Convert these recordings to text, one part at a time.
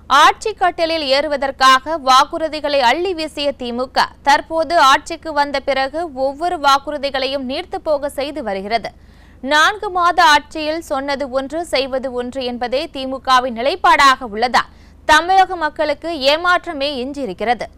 ஆட்சி கட்டிலில் ஏறுவதற்காக வாக்குறுதிகளை அள்ளி வீசிய திமுக தற்போது ஆட்சிக்கு வந்த பிறகு ஒவ்வொரு வாக்குறுதிகளையும் நீர்த்து போக செய்து வருகிறது நான்கு மாத ஆட்சியில் சொன்னது ஒன்று செய்வது ஒன்று என்பதே திமுகவின் நிலைப்பாடாக உள்ளதால் தமிழக மக்களுக்கு ஏமாற்றமே எஞ்சியிருக்கிறது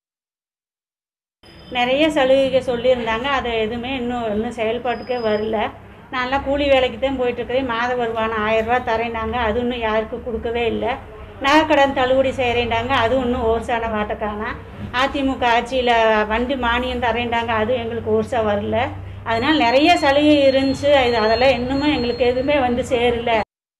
நிறைய சலுகைகள் சொல்லியிருந்தாங்க அது எதுவுமே இன்னும் இன்னும் செயல்பாட்டுக்கே வரல நான்லாம் கூலி வேலைக்கு தான் போயிட்டுருக்கிறேன் மாத வருமானம் ஆயிரம் ரூபாய் தரேன்னாங்க அது இன்னும் யாருக்கும் கொடுக்கவே இல்லை நகைக்கடன் தள்ளுபடி செய்கிறேன்டாங்க அதுவும் இன்னும் ஓர்சான வாட்டக்கானா அதிமுக ஆட்சியில் வண்டி மானியம் தரேன்டாங்க அதுவும் எங்களுக்கு ஓர்சா வரல அதனால் நிறைய சலுகை இருந்துச்சு இது அதெல்லாம் இன்னுமே எங்களுக்கு எதுவுமே வந்து சேரல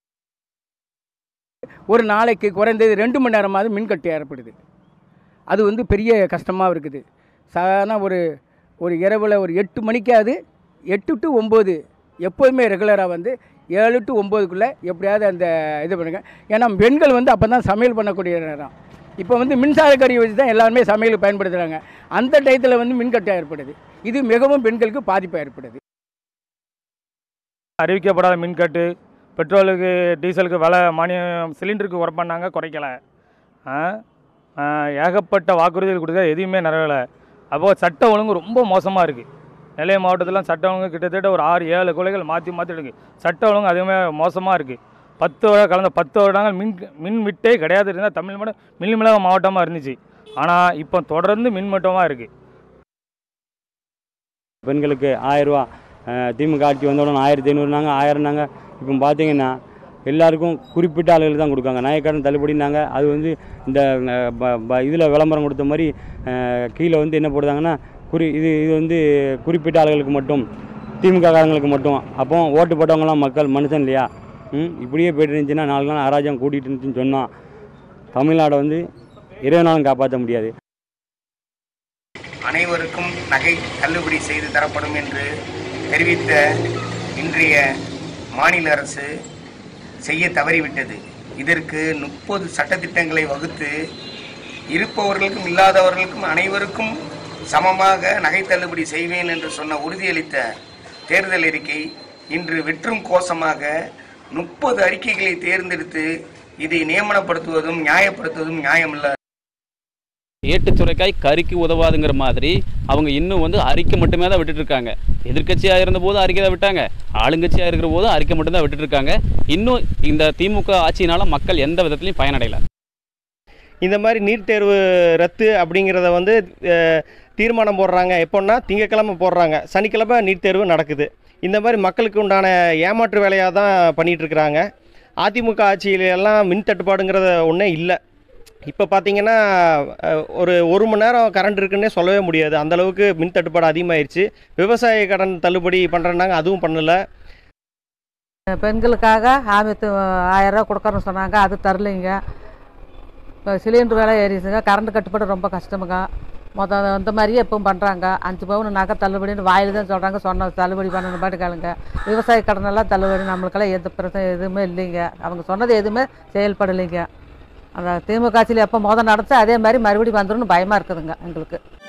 ஒரு நாளைக்கு குறைந்தது ரெண்டு மணி நேரமாவது மின்கட்டு ஏற்படுது அது வந்து பெரிய கஷ்டமாக இருக்குது சாதாரண ஒரு ஒரு இரவில் ஒரு எட்டு மணிக்காவது எட்டு டு ஒம்பது எப்போதுமே ரெகுலராக வந்து ஏழு டு ஒம்போதுக்குள்ளே எப்படியாவது அந்த இது பண்ணுங்க ஏன்னா பெண்கள் வந்து அப்போ தான் சமையல் பண்ணக்கூடிய நேரம் இப்போ வந்து மின்சார கருவி வச்சு தான் எல்லாருமே சமையலுக்கு பயன்படுத்துகிறாங்க அந்த டயத்தில் வந்து மின்கட்டு ஏற்படுது இது மிகவும் பெண்களுக்கு பாதிப்பு ஏற்படுது அறிவிக்கப்படாத மின்கட்டு பெட்ரோலுக்கு டீசலுக்கு விலை மானியம் சிலிண்டருக்கு குறை பண்ணாங்க குறைக்கல ஆ? ஆ, ஏகப்பட்ட வாக்குறுதிகள் கொடுத்தா எதுவுமே நிறைவேல அப்போது சட்ட ஒழுங்கு ரொம்ப மோசமாக இருக்குது நெல்லை மாவட்டத்தில் சட்ட ஒழுங்கு கிட்டத்தட்ட ஒரு ஆறு ஏழு கொலைகள் மாற்றி மாற்றி இருக்கு சட்ட ஒழுங்கு அதுவுமே மோசமாக இருக்குது பத்து வருடம் கலந்த பத்து வருடங்கள் மின் மின் விட்டே கிடையாது இருந்தால் தமிழ் மட்டும் மின்மிளக மாவட்டமாக இருந்துச்சு ஆனால் இப்போ தொடர்ந்து மின்மட்டமாக இருக்குது பெண்களுக்கு ஆயிரரூவா திமுக ஆட்சி வந்தவுடனே ஆயிரத்தி ஐநூறுனாங்க ஆயிரம்னாங்க இப்போ பார்த்தீங்கன்னா எல்லாருக்கும் குறிப்பிட்ட ஆளுகளுக்கு தான் கொடுக்காங்க நகைக்கடன் தள்ளுபடினாங்க அது வந்து இந்த இதில் விளம்பரம் கொடுத்த மாதிரி அஹ், கீழே வந்து என்ன போடுதாங்கன்னா குறி இது இது வந்து குறிப்பிட்ட ஆளுகளுக்கு மட்டும் திமுக காரங்களுக்கு மட்டும் அப்போ ஓட்டு போட்டவங்களாம் மக்கள் மனுஷன் இல்லையா ம் இப்படியே போயிட்டு இருந்துச்சுன்னா நாலு நாள் அராஜகம் கூட்டிகிட்டு இருந்துச்சுன்னு சொன்னால் தமிழ்நாடை வந்து இருபது நாளும் காப்பாற்ற முடியாது அனைவருக்கும் நகை தள்ளுபடி செய்து தரப்படும் என்று தெரிவித்த இன்றைய மாநில அரசு செய்ய தவறிவிட்டது இதற்கு முப்பது சட்டத்திட்டங்களை வகுத்து இருப்பவர்களுக்கும் இல்லாதவர்களுக்கும் அனைவருக்கும் சமமாக நகை தள்ளுபடி செய்வேன் என்று சொன்ன உறுதியளித்த தேர்தல் அறிக்கை இன்று வெற்றும் கோஷமாக முப்பது அறிக்கைகளை தேர்ந்தெடுத்து இதை நியமனப்படுத்துவதும் நியாயப்படுத்துவதும் நியாயமல்ல ஏட்டுச் சுரைக்காய் கறிக்கு உதவாதுங்கிற மாதிரி அவங்க இன்னும் வந்து அறிக்கை மட்டுமே தான் விட்டுட்டு இருக்காங்க எதிர்க்கட்சியாக இருந்தபோது அறிக்கை தான் விட்டாங்க ஆளுங்கட்சியாக இருக்கிற போது அறிக்கை மட்டும் தான் விட்டுட்டு இருக்காங்க இன்னும் இந்த திமுக ஆட்சியினால மக்கள் எந்த விதத்துலையும் பயனடையல இந்த மாதிரி நீட் தேர்வு ரத்து அப்படிங்கிறத வந்து அஹ், தீர்மானம் போடுறாங்க எப்போன்னா திங்கக்கிழமை போடுறாங்க சனிக்கிழமை நீட் தேர்வு நடக்குது இந்த மாதிரி மக்களுக்கு உண்டான ஏமாற்று வேலையாக தான் பண்ணிகிட்டு இருக்கிறாங்க அதிமுக ஆட்சியில எல்லாம் மின் தட்டுப்பாடுங்கிறத ஒன்றே இல்லை இப்போ பார்த்தீங்கன்னா அஹ், ஒரு ஒரு மணி நேரம் கரண்ட் இருக்குன்னே சொல்லவே முடியாது அந்த அளவுக்கு மின் தட்டுப்பாடு அதிகமாயிருச்சு விவசாய கடன் தள்ளுபடி பண்ணுறேன்னாங்க அதுவும் பண்ணலை பெண்களுக்காக ஆமத்து ஆயிரம் ரூபா கொடுக்கறன்னு சொன்னாங்க அது தரலைங்க இப்போ சிலிண்டர் விலை ஏறிச்சுங்க கரண்ட் கட்டுப்பாடு ரொம்ப கஷ்டமுங்க மொதல் இந்த மாதிரியே எப்பவும் பண்ணுறாங்க அஞ்சு பவுன் நகை தள்ளுபடின்னு வாயில் தான் சொல்கிறாங்க சொன்ன தள்ளுபடி பண்ணணும் பாட்டு கேளுங்க விவசாய கடனெல்லாம் தள்ளுபடி நம்மளுக்கெல்லாம் எந்த பிரச்சனை எதுவுமே இல்லைங்க அவங்க சொன்னது எதுவுமே செயல்படலைங்க அந்த திமுக ஆட்சியில் எப்போ மொதல் நடந்துச்சு அதே மாதிரி மறுபடியும் வந்துடும் பயமாக இருக்குதுங்க எங்களுக்கு